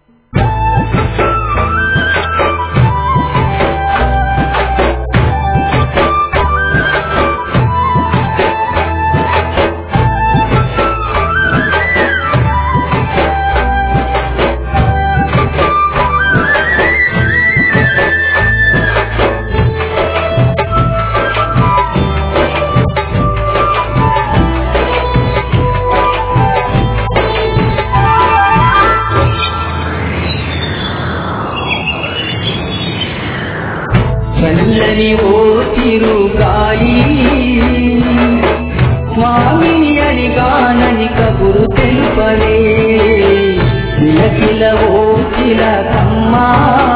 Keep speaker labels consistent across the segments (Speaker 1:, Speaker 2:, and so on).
Speaker 1: చల్లని ఓ తిరుగాలి స్వామిని అడిగానని కబురు తెలుపలే కిలకిల ఓ కిలకమ్మా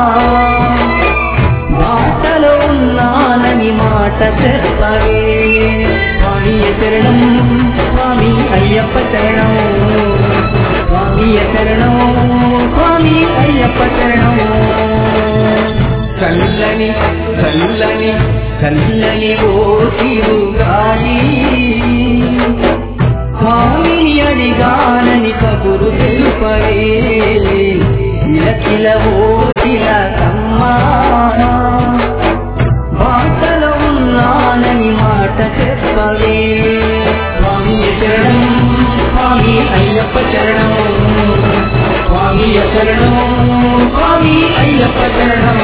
Speaker 1: బాటలో ఉన్నానని మాట చెప్పవే స్వామి శరణం స్వామి అయ్యప్ప శరణం స్వామి శరణం స్వామి అయ్యప్ప శరణం చల్లని చల్లని చల్లని ఓ తిరుగాలి స్వామిని అడిగానని కబురు తెలుపవే కిలకిల ఓ కిలకమ్మా బాటలో ఉన్నానని మాట చెప్పవే స్వామి శరణం స్వామి అయ్యప్ప శరణం స్వామి శరణం స్వామి అయ్యప్ప శరణం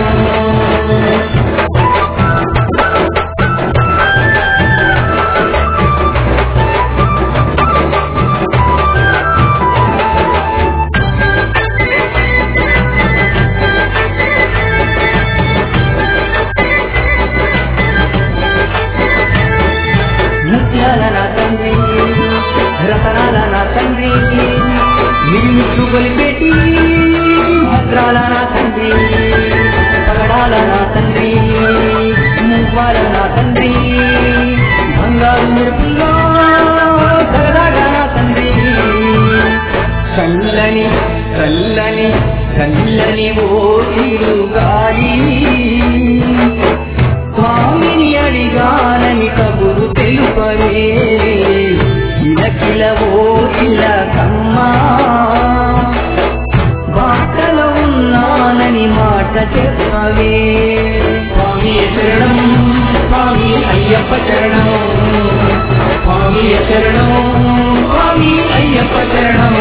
Speaker 1: ముత్యాల నా తండ్రి రతనాల నా తండ్రి నిన్ను కొలిపెట్టి భద్రాల నా తండ్రి పగడాల నా తండ్రి మువ్వాల నా తండ్రి బంగారు మెరుపుల్లో సరదాగా నా తండ్రి చల్లని చల్లని చల్లని ఓ తిరుగాలి స్వామిని అడిగానని కబురు తెలుపవే కిలకిల ఓ కిలకమ్మా బాటలో ఉన్నానని మాట చెప్పవే స్వామి శరణం స్వామి అయ్యప్ప శరణం స్వామి శరణం స్వామి అయ్యప్ప శరణం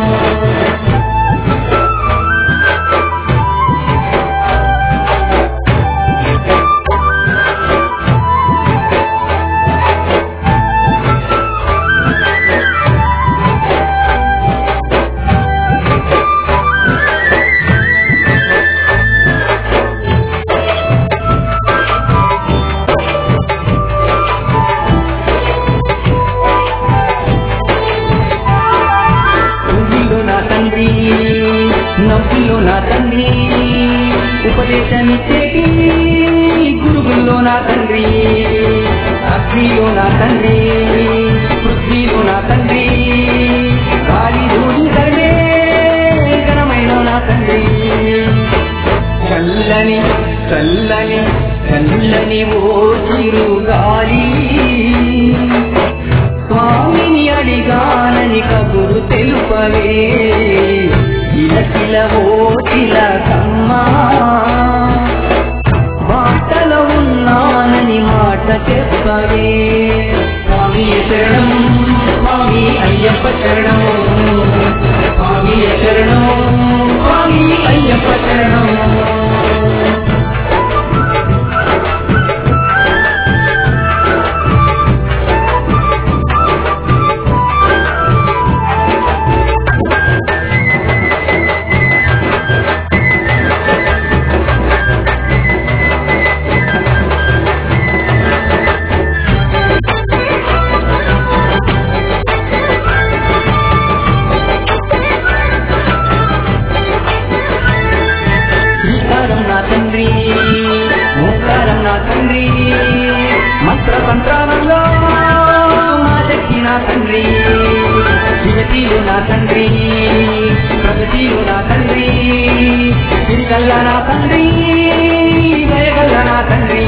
Speaker 1: ఊళ్ళో నా తండ్రి నవ్వుల్లో నా తండ్రి ఉపదేశమిచ్చేటి గురుగుల్లో నా తండ్రి అగ్నిలో నా తండ్రి పృథ్వీలో నా తండ్రి గాలి ధూళి ధరలే ఘనమైన నా తండ్రి చల్లని చల్లని చల్లని ఓ చిరుగాలి స్వామిని అడిగానని కబురు తెలుపవే ఇలకిల ఓ తిలకమ్మా బాటలో ఉన్నానని మాట చెప్పవే స్వామి శరణం స్వామి అయ్యప్ప శరణం స్వామి శరణం స్వామి అయ్యప్ప శరణం శ్రీకారం నా తండ్రి ఓంకారం నా తండ్రి మంత్ర సంతానంలో మా శక్తి నా తండ్రి శివతీలు నా తండ్రి ప్రగతిలు నా తండ్రి తిరిగల్ల నా తండ్రి దయగల్ల నా తండ్రి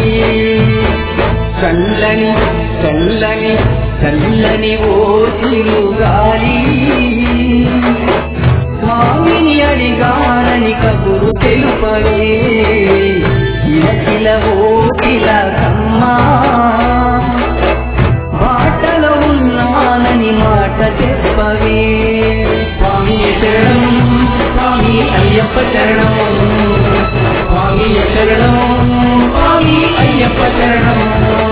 Speaker 1: చల్లని చల్లని చల్లని ఓ తిరుగాలి స్వామిని అడిగాన గానని కబురు తెలుపవే కిలకిల ఓ తిలకమ్మా బాటలో ఉన్నానని మాట చెప్పవే స్వామి శరణం స్వామి అయ్యప్ప శరణం స్వామి శరణం స్వామి అయ్యప్ప శరణం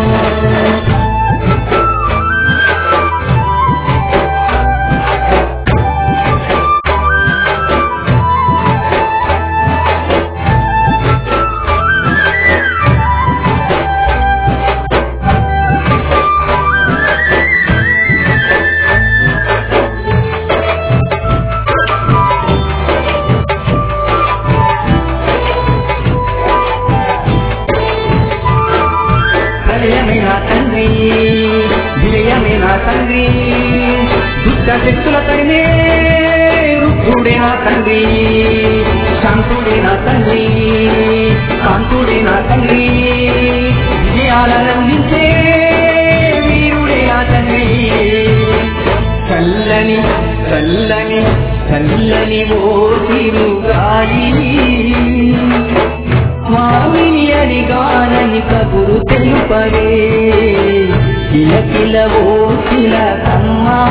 Speaker 1: ప్రళయమే నా తండ్రి విలయమే నా తండ్రి దుష్ట శక్తులపైనే రుద్ధుడే నా తండ్రి శాంతుడే నా తండ్రి కాంతుడే నా తండ్రి విజయాలందించే వీరుడే నా తండ్రి చల్లని చల్లని చల్లని ఓ తిరుగాలి స్వామిని అడిగానని కబురు తెలుపవే కిల కిల ఓ కిలకమ్మా